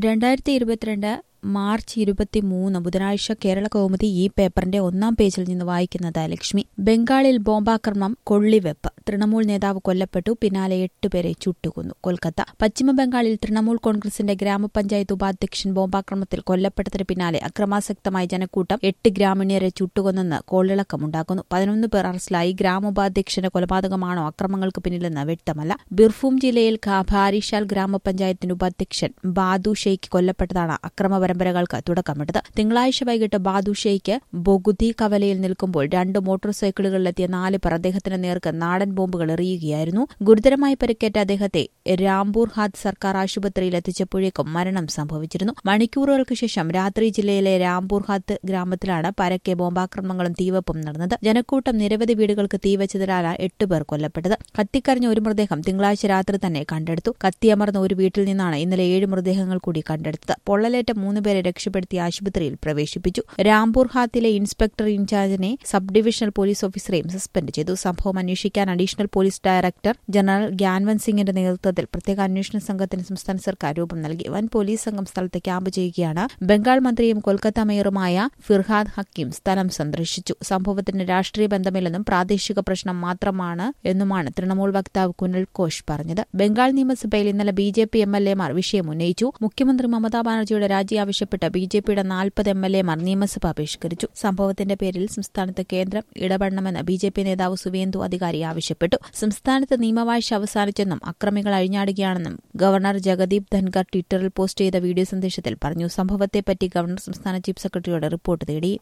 രണ്ടായിരത്തി ഇരുപത്തിരണ്ട് മാർച്ച് ഇരുപത്തിമൂന്ന് ബുധനാഴ്ച കേരള കൗമുദി ഈ പേപ്പറിന്റെ ഒന്നാം പേജിൽ നിന്ന് വായിക്കുന്നത് ലക്ഷ്മി ബംഗാളിൽ ബോംബാക്രമണം കൊള്ളിവെപ്പ് തൃണമൂൽ നേതാവ് കൊല്ലപ്പെട്ടു പിന്നാലെ എട്ടുപേരെ ചുട്ടുകൊന്നു കൊൽക്കത്ത പശ്ചിമബംഗാളിൽ തൃണമൂൽ കോൺഗ്രസിന്റെ ഗ്രാമപഞ്ചായത്ത് ഉപാധ്യക്ഷൻ ബോംബാക്രമണത്തിൽ കൊല്ലപ്പെട്ടതിന് പിന്നാലെ അക്രമാസക്തമായ ജനക്കൂട്ടം എട്ട് ഗ്രാമീണരെ ചുട്ടുകൊന്നെന്ന് കോളിളക്കമുണ്ടാക്കുന്നു പതിനൊന്ന് പേർ അറസ്റ്റിലായി ഗ്രാമോപാധ്യക്ഷന്റെ കൊലപാതകമാണോ അക്രമങ്ങൾക്ക് പിന്നിലെന്ന് വ്യക്തമല്ല ബിർഭൂം ജില്ലയിൽ ഭാരിഷാൽ ഗ്രാമപഞ്ചായത്തിന്റെ ഉപാധ്യക്ഷൻ ബാദു ഷെയ്ഖ് കൊല്ലപ്പെട്ടതാണ് അക്രമ പരമ്പരകൾക്ക് തുടക്കമിട്ടത് തിങ്കളാഴ്ച വൈകിട്ട് ബാദു ഷെയ്ഖ് ബൊഗുദി കവലയിൽ നിൽക്കുമ്പോൾ രണ്ട് മോട്ടോർ സൈക്കിളുകളിലെത്തിയ നാല് പേർ അദ്ദേഹത്തിന് നേർക്ക് നാടൻ ബോംബുകൾ എറിയുകയായിരുന്നു ഗുരുതരമായി പരിക്കേറ്റ അദ്ദേഹത്തെ രാംപൂർ ഹാത്ത് സർക്കാർ ആശുപത്രിയിൽ എത്തിച്ചപ്പോഴേക്കും മരണം സംഭവിച്ചിരുന്നു മണിക്കൂറുകൾക്ക് ശേഷം രാത്രി ജില്ലയിലെ രാംപൂർ ഹാത്ത് ഗ്രാമത്തിലാണ് പരക്കെ ബോംബാക്രമണങ്ങളും തീവപ്പും നടന്നത് ജനക്കൂട്ടം നിരവധി വീടുകൾക്ക് തീവച്ചതിനാലാണ് എട്ടുപേർ കൊല്ലപ്പെട്ടത് കത്തിക്കറിഞ്ഞ ഒരു മൃതദേഹം തിങ്കളാഴ്ച രാത്രി തന്നെ കണ്ടെടുത്തു കത്തിയമർന്ന ഒരു വീട്ടിൽ നിന്നാണ് ഇന്നലെ ഏഴ് മൃതദേഹങ്ങൾ കൂടി കണ്ടെടുത്തത് പൊള്ളലേറ്റ മൂന്ന് പേരെ രക്ഷപ്പെടുത്തി ആശുപത്രിയിൽ പ്രവേശിപ്പിച്ചു രാംപൂർ ഹാത്തിലെ ഇൻസ്പെക്ടർ ഇൻചാർജിനെ സബ് ഡിവിഷണൽ പോലീസ് ഓഫീസറെയും സസ്പെൻഡ് ചെയ്തു സംഭവം അന്വേഷിക്കാൻ additional police director general Gyanvant സിംഗിന്റെ നേതൃത്വത്തിൽ പ്രത്യേക അന്വേഷണ സംഘത്തിന് സംസ്ഥാന സർക്കാർ രൂപം നൽകി വൻ പോലീസ് സംഘം സ്ഥലത്ത് ക്യാമ്പ് ചെയ്യുകയാണ് ബംഗാൾ മന്ത്രിയും കൊൽക്കത്ത മേയറുമായ ഫിർഹാദ് ഹക്കീം സ്ഥലം സന്ദർശിച്ചു സംഭവത്തിന് രാഷ്ട്രീയ ബന്ധമില്ലെന്നും പ്രാദേശിക പ്രശ്നം മാത്രമാണ് എന്നുമാണ് തൃണമൂൽ വക്താവ് കുനൽ ഘോഷ് പറഞ്ഞത് ബംഗാൾ നിയമസഭയിൽ ഇന്നലെ B J P M L എമാർ വിഷയം ഉന്നയിച്ചു മുഖ്യമന്ത്രി മമതാ ബാനർജിയുടെ രാജി ആവശ്യപ്പെട്ട് ബി ജെ പിയുടെ നാൽപ്പത് എം എൽ എമാർ നിയമസഭ ബഹിഷ്കരിച്ചു സംഭവത്തിന്റെ പേരിൽ സംസ്ഥാനത്ത് കേന്ദ്രം ഇടപെടണമെന്ന് ബി ജെ പി നേതാവ് സുവേന്ദു അധികാരി ആവശ്യപ്പെട്ടു സംസ്ഥാനത്ത് നിയമവാഴ്ച അവസാനിച്ചെന്നും അക്രമികൾ അഴിഞ്ഞാടുകയാണെന്നും ഗവർണർ ജഗദീപ് ധൻഖർ ട്വിറ്ററിൽ പോസ്റ്റ് ചെയ്ത വീഡിയോ സന്ദേശത്തിൽ പറഞ്ഞു സംഭവത്തെപ്പറ്റി ഗവർണർ സംസ്ഥാന ചീഫ് സെക്രട്ടറിയോട് റിപ്പോർട്ട് തേടി